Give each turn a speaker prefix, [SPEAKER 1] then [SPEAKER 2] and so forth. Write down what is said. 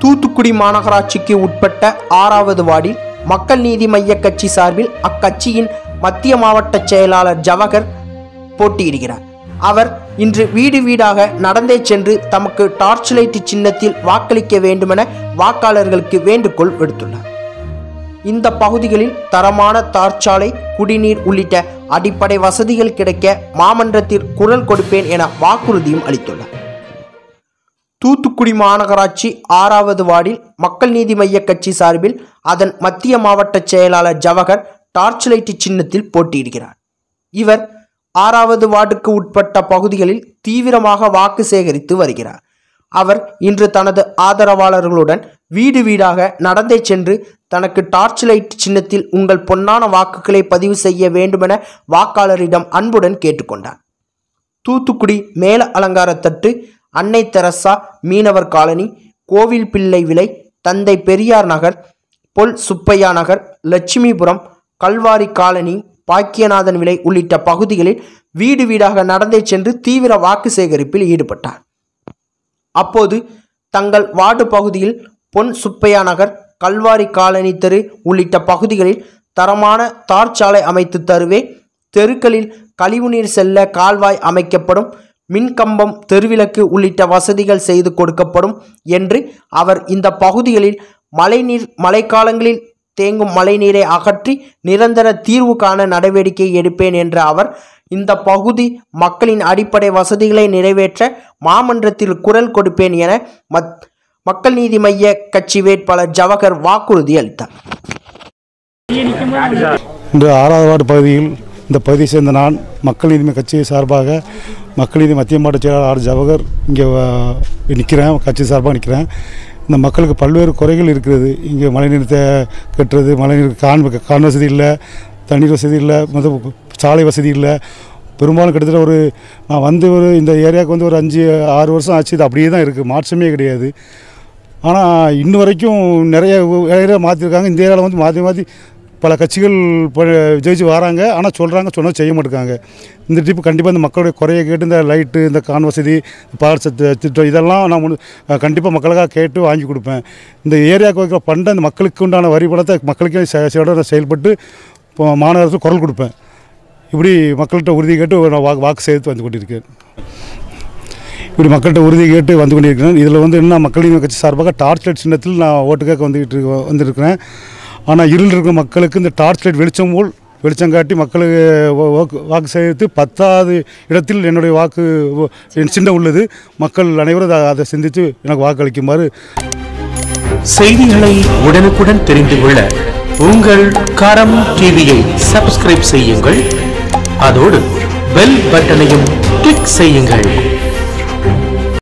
[SPEAKER 1] தூத்துக்குடி மாநகராட்சிக்கு உட்பட்ட ஆறாவது வார்டில் மக்கள் நீதி மய்ய கட்சி சார்பில் அக்கட்சியின் மத்திய மாவட்ட செயலாளர் ஜவஹர் போட்டியிடுகிறார் அவர் இன்று வீடு வீடாக நடந்தே சென்று தமக்கு டார்ச் லைட் சின்னத்தில் வாக்களிக்க வேண்டுமென வாக்காளர்களுக்கு வேண்டுகோள் விடுத்துள்ளார் இந்த பகுதிகளில் தரமான தார்ச்சாலை குடிநீர் உள்ளிட்ட அடிப்படை வசதிகள் கிடைக்க மாமன்றத்தில் குரல் கொடுப்பேன் என வாக்குறுதியும் அளித்துள்ளார் தூத்துக்குடி மாநகராட்சி ஆறாவது வார்டில் மக்கள் நீதி மய்ய கட்சி சார்பில் அதன் மத்திய மாவட்ட செயலாளர் ஜவஹர் டார்ச் லைட் சின்னத்தில் போட்டியிடுகிறார் இவர் ஆறாவது வார்டுக்கு உட்பட்ட பகுதிகளில் தீவிரமாக வாக்கு சேகரித்து வருகிறார் அவர் இன்று தனது ஆதரவாளர்களுடன் வீடு வீடாக நடந்தே சென்று தனக்கு டார்ச் லைட் சின்னத்தில் உங்கள் பொன்னான வாக்குகளை பதிவு செய்ய வேண்டுமென வாக்காளரிடம் அன்புடன் கேட்டுக்கொண்டார் தூத்துக்குடி மேல அலங்காரத்தட்டு அன்னை தெரசா மீனவர் காலனி கோவில் பிள்ளை விலை தந்தை பெரியார் நகர் பொல் சுப்பையா நகர் லட்சுமிபுரம் கல்வாரி காலனி பாக்கியநாதன் விலை உள்ளிட்ட பகுதிகளில் வீடு வீடாக நடந்தே சென்று தீவிர வாக்கு சேகரிப்பில் ஈடுபட்டார் அப்போது தங்கள் வார்டு பகுதியில் பொன் சுப்பையா நகர் கல்வாரி காலனி தெரு உள்ளிட்ட பகுதிகளில் தரமான தார் சாலை அமைத்து தருவே தெருக்களில் கழிவுநீர் செல்ல கால்வாய் அமைக்கப்படும் மின்கம்பம் தெருவிளக்கு உள்ளிட்ட வசதிகள் செய்து கொடுக்கப்படும் என்று அவர் இந்த பகுதிகளில் மழைநீர் மழைக்காலங்களில் தேங்கும் மழைநீரை அகற்றி நிரந்தர தீர்வு காண நடவடிக்கை எடுப்பேன் என்ற அவர் இந்த பகுதி மக்களின் அடிப்படை வசதிகளை நிறைவேற்ற மாமன்றத்தில் குரல் கொடுப்பேன் என மத் மக்கள் நீதி மய்ய கட்சி வேட்பாளர் ஜவஹர் வாக்குறுதி அளித்தார்
[SPEAKER 2] இன்று ஆறாவது வார்டு பகுதியில் இந்த பகுதியை சேர்ந்த நான் மக்கள் நீதி கட்சி சார்பாக மக்கள் நீதி மத்திய மாவட்ட செயலாளர் ஆர் ஜவஹர் இங்கே நிற்கிறேன் கட்சி சார்பாக நிற்கிறேன் இந்த மக்களுக்கு பல்வேறு குறைகள் இருக்கிறது இங்கே மழைநீர் தே- கட்டுறது மழைநீர் கான் கான் வசதி இல்லை தண்ணீர் வசதி இல்லை மொத சாலை வசதி இல்லை பெரும்பாலும் கிட்டத்தட்ட ஒரு நான் வந்து ஒரு இந்த ஏரியாவுக்கு வந்து ஒரு அஞ்சு ஆறு வருஷம் ஆச்சு இது அப்படியே தான் இருக்குது மாற்றமே கிடையாது ஆனால் இன்ன வரைக்கும் நிறைய ஏரியா மாற்றிருக்காங்க இந்த ஏரியாவில் வந்து மாற்றி மாற்றி பல கட்சிகள் ப- ஜெயிச்சு வராங்க ஆனால் சொல்கிறாங்க சொன்னால் செய்ய மாட்டேங்காங்க இந்த ட்ரிப் கண்டிப்பாக இந்த மக்களுடைய குறையை கேட்டு இந்த லைட்டு இந்த கான் வசதி பால் சத்து திட்டம் இதெல்லாம் நான் முன் கண்டிப்பாக மக்களுக்காக கேட்டு வாங்கி கொடுப்பேன் இந்த ஏரியாவுக்கு வைக்கிற பண்டை இந்த மக்களுக்கு உண்டான வரி பணத்தை மக்களுக்கே செ- செயலோட செயல்பட்டு இப்போ மாநகரத்துக்கு குரல் கொடுப்பேன் இப்படி மக்கள்கிட்ட உறுதி கேட்டு நான் வாக்கு வாக்கு சேர்த்து வந்து கொண்டிருக்கேன் இப்படி மக்கள்கிட்ட உறுதி கேட்டு வந்து கொண்டிருக்கிறேன் இதில் வந்து என்ன மக்களின் கட்சி சார்பாக டார்ச் லைட் சின்னத்தில் நான் ஓட்டு கேட்க வந்துக்கிட்டு இருக்க- வந்திருக்கிறேன் ஆனால் இருள் இருக்கிற மக்களுக்கு இந்த டார்ச் லைட் வெளிச்சம் போல் வெளிச்சம் காட்டி மக்களுக்கு வா- வாக்கு வாக்கு சேர்த்து பத்தாவது இடத்தில் என்னுடைய வாக்கு ஓ- என் சின்னம் உள்ளது மக்கள் அனைவரும் அதை- அதை சிந்தித்து எனக்கு வாக்களிக்குமாறு
[SPEAKER 3] செய்திகளை உடனுக்குடன் தெரிந்து கொள்ள உங்கள் கரம் டிவியை சப்ஸ்கிரைப் செய்யுங்கள் அதோடு பெல் பட்டனையும் கிளிக் செய்யுங்கள்